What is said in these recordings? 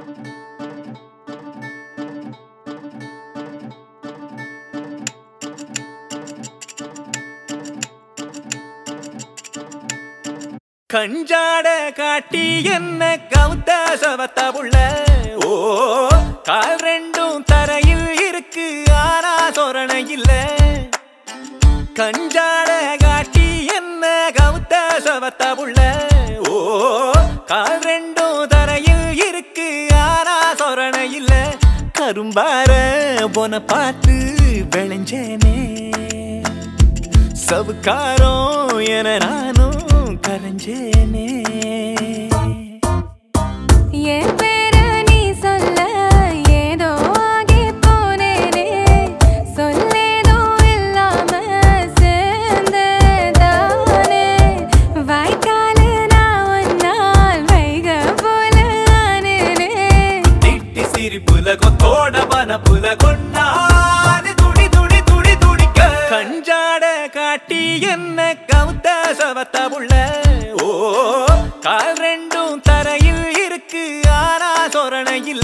கஞ்சாட காட்டி என்ன கவுத்த சவத்த புள்ள ஓ கால் ரெண்டும் தரையில் இருக்கு ஆனா சொரண இல்ல கஞ்சாட காட்டி என்ன கவுத்த சவத்த புள்ள ஓ கால் ரெண்டும் தரையில் இருக்கு ஆனா சொரண இல்ல கரும்பார பொன பார்த்து விளைஞ்சேனே சவுக்காரம் என நானும் கரைஞ்சேனே என் பேர நீ சொல்ல ஏதோ ஆகி போனேனே சொல்லேதோ இல்லாம சேர்ந்ததானே வாய்க்காலு நான் ஒன்னால் வைக போல ஆனேனே திட்டி சிரிப்புல கொத்தோட பனப்புல கொண்டாது துடி துடி துடி துடிக்க கஞ்சாட காட்டி என்ன கவுத்த சவத்த புள்ள ஓ கால் ரெண்டும் தரையில் இருக்கு ஆனா சொரண இல்ல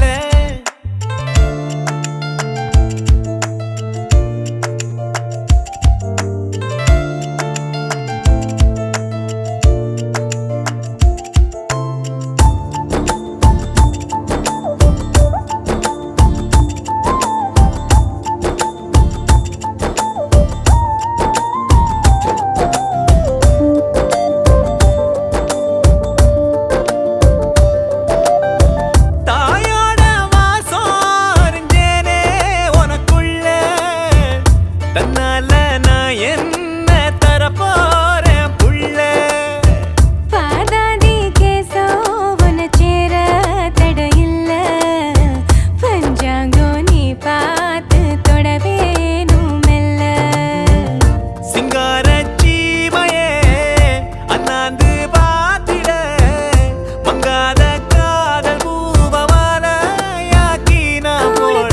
தாயோட வாசம் அறிஞ்சேனே உனக்குள்ள தன்னால நான் என்ன தரப்போறேன் புள்ள பாதாதி கேசோ உன சேர தடையில்ல பஞ்சாங்கோ நீ பார்த்து தொடவேணும் மெல்ல சிங்கார சீமையே அண்ணாந்து பாத்திட மங்காத காதல் பூபமாலையாக்கி நான் போட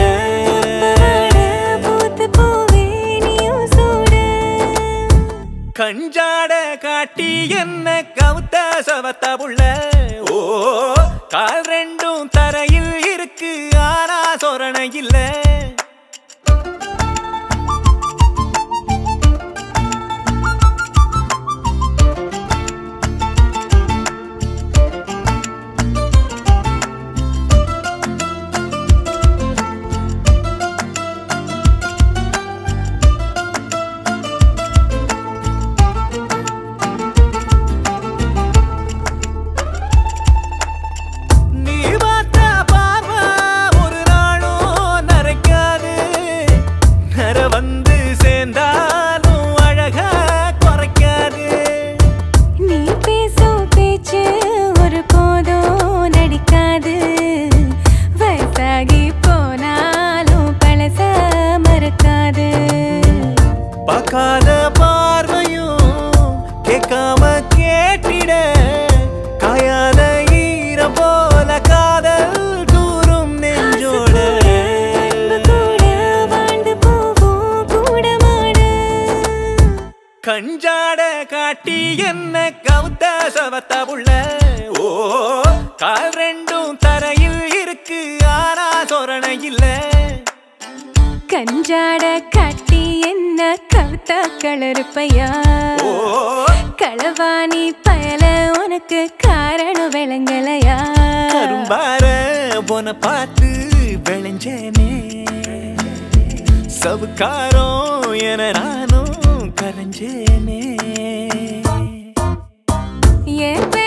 பூத்து பூவே நீயும் சூடு கஞ்சாட காட்டி என்ன கவுத்த சவத்த புள்ள ஓ கால் ரெண்டும் தரையில் இருக்கு ஆனா சொரண இல்ல நீ பார்த்த பார்வை ஒரு நாளும் நரைக்காது நர வந்து சேர்ந்தாலும் அழக குறைக்காது நீ பேசும் பேச்சு ஒரு போதும் நடிக்காது வயசாகி போனாலும் பழச மறக்காது பார்க்காத பார்வையும் கேட்காம கேட்டிட காயாத ஈரம் போல காதல் தூரும் நெஞ்சோட அன்பு கூட வாழ்ந்து போவோம் கூட மாட கஞ்சாட காட்டி என்ன கவுத்த சவத்த புள்ள ஓ கால் ரெண்டும் தரையில் இருக்கு ஆனா சொரண இல்ல கஞ்சாட காட்டி என்ன கவுத்த கலருப்பையா ஓ களவாணி பயல உனக்கு காரணம் விளங்கலையா கரும்பார பொன பார்த்து விளைஞ்சேனே சவுக்காரம் என நானும் கரைஞ்சேனே என்